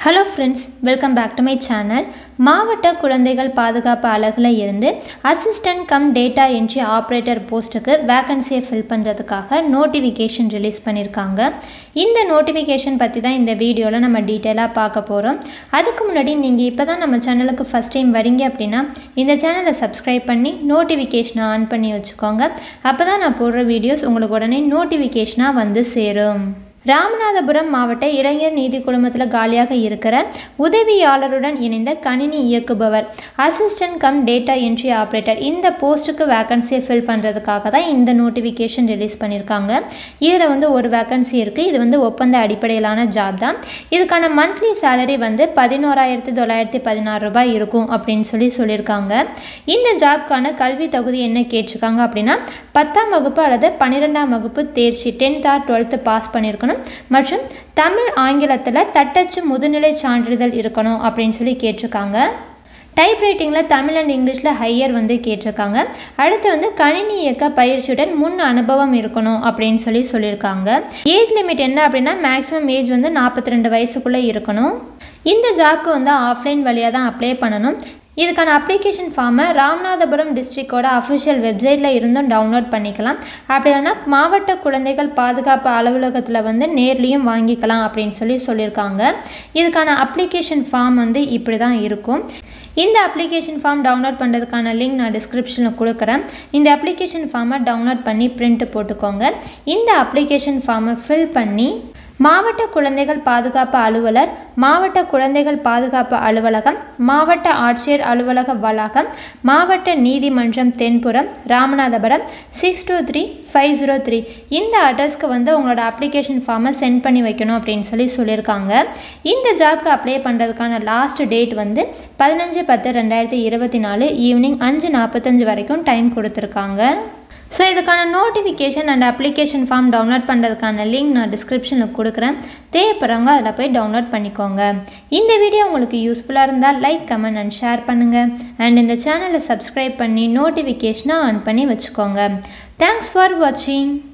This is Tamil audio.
hello friends welcome back to my channel மாவட்ட குழந்தைகள் பாதுகாப்பு அலகில் இருந்து assistant cum data entry operator போஸ்ட்டுக்கு வேக்கன்சியை ஃபில் பண்ணுறதுக்காக நோட்டிஃபிகேஷன் ரிலீஸ் பண்ணியிருக்காங்க இந்த நோட்டிஃபிகேஷன் பற்றி தான் இந்த வீடியோவில் நம்ம டீட்டெயிலாக பார்க்க போகிறோம் அதுக்கு முன்னாடி நீங்கள் இப்போ தான் நம்ம சேனலுக்கு ஃபஸ்ட் டைம் வரீங்க அப்படின்னா இந்த சேனலை சப்ஸ்கிரைப் பண்ணி நோட்டிஃபிகேஷனை ஆன் பண்ணி வச்சுக்கோங்க அப்போ தான் நான் போடுற வீடியோஸ் உங்களுக்கு உடனே நோட்டிஃபிகேஷனாக வந்து சேரும் ராமநாதபுரம் மாவட்ட இளைஞர் நீதி குழுமத்தில் காலியாக இருக்கிற உதவியாளருடன் இணைந்த கணினி இயக்குபவர் assistant cum data entry operator இந்த போஸ்ட்டுக்கு வேக்கன்சியை ஃபில் பண்ணுறதுக்காக தான் இந்த நோட்டிஃபிகேஷன் ரிலீஸ் பண்ணியிருக்காங்க இதில் வந்து ஒரு வேக்கன்சி இருக்குது இது வந்து ஒப்பந்த அடிப்படையிலான ஜாப் தான் இதுக்கான மந்த்லி சேலரி வந்து பதினோராயிரத்தி தொள்ளாயிரத்தி பதினாறு ரூபாய் இருக்கும் அப்படின்னு சொல்லி சொல்லியிருக்காங்க இந்த ஜாப்க்கான கல்வி தகுதி என்ன கேட்டிருக்காங்க அப்படின்னா பத்தாம் வகுப்பு அல்லது பன்னிரெண்டாம் வகுப்பு தேர்ச்சி டென்த் ஆர் டுவெல்த்து பாஸ் பண்ணியிருக்கணும் மற்றும் தமிழ் ஆங்கிலத்தில் தட்டச்சு முதுநிலை சான்றிதழ் இருக்கணும் அப்படின்னு சொல்லி கேட்டிருக்காங்க டைப் ரைட்டிங்கில் தமிழ் அண்ட் இங்கிலீஷில் ஹையர் வந்து கேட்டிருக்காங்க அடுத்து வந்து கணினி இயக்க பயிற்சியுடன் முன் அனுபவம் இருக்கணும் அப்படின்னு சொல்லி சொல்லியிருக்காங்க ஏஜ் லிமிட் என்ன அப்படின்னா மேக்ஸிமம் ஏஜ் வந்து நாற்பத்தி ரெண்டு வயசுக்குள்ளே இருக்கணும் இந்த ஜாப்க்கு வந்து ஆஃப்லைன் வழியாக தான் அப்ளை பண்ணணும் இதுக்கான அப்ளிகேஷன் ஃபார்மை ராமநாதபுரம் டிஸ்ட்ரிக்டோட அஃபிஷியல் வெப்சைட்டில் இருந்தும் டவுன்லோட் பண்ணிக்கலாம் அப்படி இல்லைனா மாவட்ட குழந்தைகள் பாதுகாப்பு அலுவலகத்தில் வந்து நேர்லேயும் வாங்கிக்கலாம் அப்படின்னு சொல்லி சொல்லியிருக்காங்க இதுக்கான அப்ளிகேஷன் ஃபார்ம் வந்து இப்படி தான் இருக்கும் இந்த அப்ளிகேஷன் ஃபார்ம் டவுன்லோட் பண்ணுறதுக்கான லிங்க் நான் டிஸ்கிரிப்ஷனில் கொடுக்குறேன் இந்த அப்ளிகேஷன் ஃபார்மை டவுன்லோட் பண்ணி பிரிண்ட் போட்டுக்கோங்க இந்த அப்ளிகேஷன் ஃபார்மை ஃபில் பண்ணி மாவட்ட குழந்தைகள் பாதுகாப்பு அலுவலர் மாவட்ட குழந்தைகள் பாதுகாப்பு அலுவலகம் மாவட்ட ஆட்சியர் அலுவலக வளாகம் மாவட்ட நீதிமன்றம் தென்புறம் Ramanathapuram six two three five zero three இந்த அட்ரஸ்க்கு வந்து உங்களோட அப்ளிகேஷன் ஃபார்மை சென்ட் பண்ணி வைக்கணும் அப்படின்னு சொல்லி சொல்லியிருக்காங்க இந்த ஜாப்க்கு அப்ளை பண்ணுறதுக்கான லாஸ்ட் டேட் வந்து பதினஞ்சு பத்து ரெண்டாயிரத்தி இருபத்தி நாலு ஈவினிங் அஞ்சு நாற்பத்தஞ்சு வரைக்கும் டைம் கொடுத்துருக்காங்க ஸோ இதுக்கான notification and application form download பண்ணுறதுக்கான லிங்க் நான் டிஸ்கிரிப்ஷனில் கொடுக்குறேன் தேவைப்படுறவங்க அதில் போய் டவுன்லோட் பண்ணிக்கோங்க இந்த வீடியோ உங்களுக்கு யூஸ்ஃபுல்லாக இருந்தால் லைக் கமெண்ட் அண்ட் ஷேர் பண்ணுங்கள் அண்ட் இந்த சேனலை சப்ஸ்கிரைப் பண்ணி நோட்டிஃபிகேஷனை ஆன் பண்ணி வச்சுக்கோங்க தேங்க்ஸ் ஃபார் வாட்சிங்